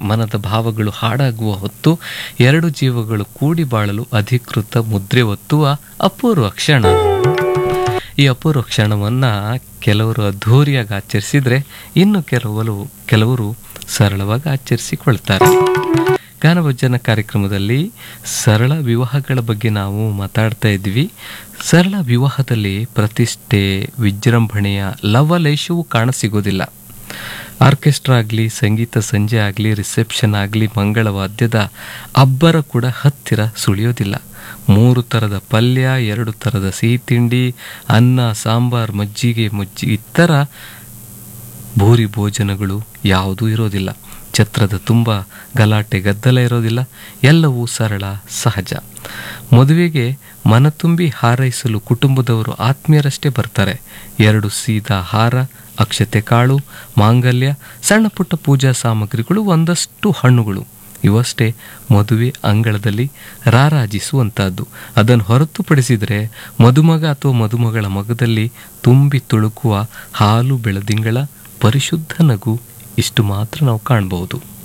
ಮನದ ಭಾವಗಳು ಹಾಡಾಗುವ ಹೊತ್ತು ಎರಡು ಜೀವಗಳು ಕೂಡಿ ಬಾಳಲು ಅಧಿಕೃತ ಮುದ್ರೆ ಒತ್ತುವ ಅಪೂರ್ವ ಕ್ಷಣ ಈ ಅಪೂರ್ವ ಕ್ಷಣವನ್ನ ಕೆಲವರು ಅದ್ಧೂರಿಯಾಗಿ ಆಚರಿಸಿದ್ರೆ ಇನ್ನು ಕೆಲವರು ಕೆಲವರು ಸರಳವಾಗಿ ಆಚರಿಸಿಕೊಳ್ತಾರೆ ಗಾನಭಜನ ಕಾರ್ಯಕ್ರಮದಲ್ಲಿ ಸರಳ ವಿವಾಹಗಳ ಬಗ್ಗೆ ನಾವು ಮಾತಾಡ್ತಾ ಇದ್ವಿ ಸರಳ ವಿವಾಹದಲ್ಲಿ ಪ್ರತಿಷ್ಠೆ ವಿಜೃಂಭಣೆಯ ಲವಲೇಶವೂ ಕಾಣಸಿಗೋದಿಲ್ಲ ಆರ್ಕೆಸ್ಟ್ರಾ ಆಗಲಿ ಸಂಗೀತ ಸಂಜೆ ಆಗಲಿ ರಿಸೆಪ್ಷನ್ ಆಗಲಿ ಮಂಗಳವಾದ್ಯದ ಅಬ್ಬರ ಕೂಡ ಹತ್ತಿರ ಸುಳಿಯೋದಿಲ್ಲ ಮೂರು ಥರದ ಪಲ್ಯ ಎರಡು ಥರದ ಸಿಹಿ ತಿಂಡಿ ಅನ್ನ ಸಾಂಬಾರ್ ಮಜ್ಜಿಗೆ ಮುಜ್ಜಿಗೆ ಇತರ ಭೂರಿ ಭೋಜನಗಳು ಯಾವುದೂ ಇರೋದಿಲ್ಲ ಛತ್ರದ ತುಂಬ ಗಲಾಟೆ ಗದ್ದಲ ಇರೋದಿಲ್ಲ ಎಲ್ಲವೂ ಸರಳ ಸಹಜ ಮದುವೆಗೆ ಮನತುಂಬಿ ಹಾರೈಸಲು ಕುಟುಂಬದವರು ಆತ್ಮೀಯರಷ್ಟೇ ಬರ್ತಾರೆ ಎರಡು ಸೀದಾ ಹಾರ ಅಕ್ಷತೆ ಕಾಳು ಮಾಂಗಲ್ಯ ಸಣ್ಣ ಪುಟ್ಟ ಪೂಜಾ ಸಾಮಗ್ರಿಗಳು ಒಂದಷ್ಟು ಹಣ್ಣುಗಳು ಇವಷ್ಟೇ ಮದುವೆ ಅಂಗಳದಲ್ಲಿ ರಾರಾಜಿಸುವಂತಹದ್ದು ಅದನ್ನು ಹೊರತುಪಡಿಸಿದರೆ ಮದುಮಗ ಅಥವಾ ಮದುಮಗಳ ಮಗದಲ್ಲಿ ತುಂಬಿ ತುಳುಕುವ ಹಾಲು ಬೆಳದಿಂಗಳ ಪರಿಶುದ್ಧ ನಗು ಇಷ್ಟು ಮಾತ್ರ ನಾವು ಕಾಣಬಹುದು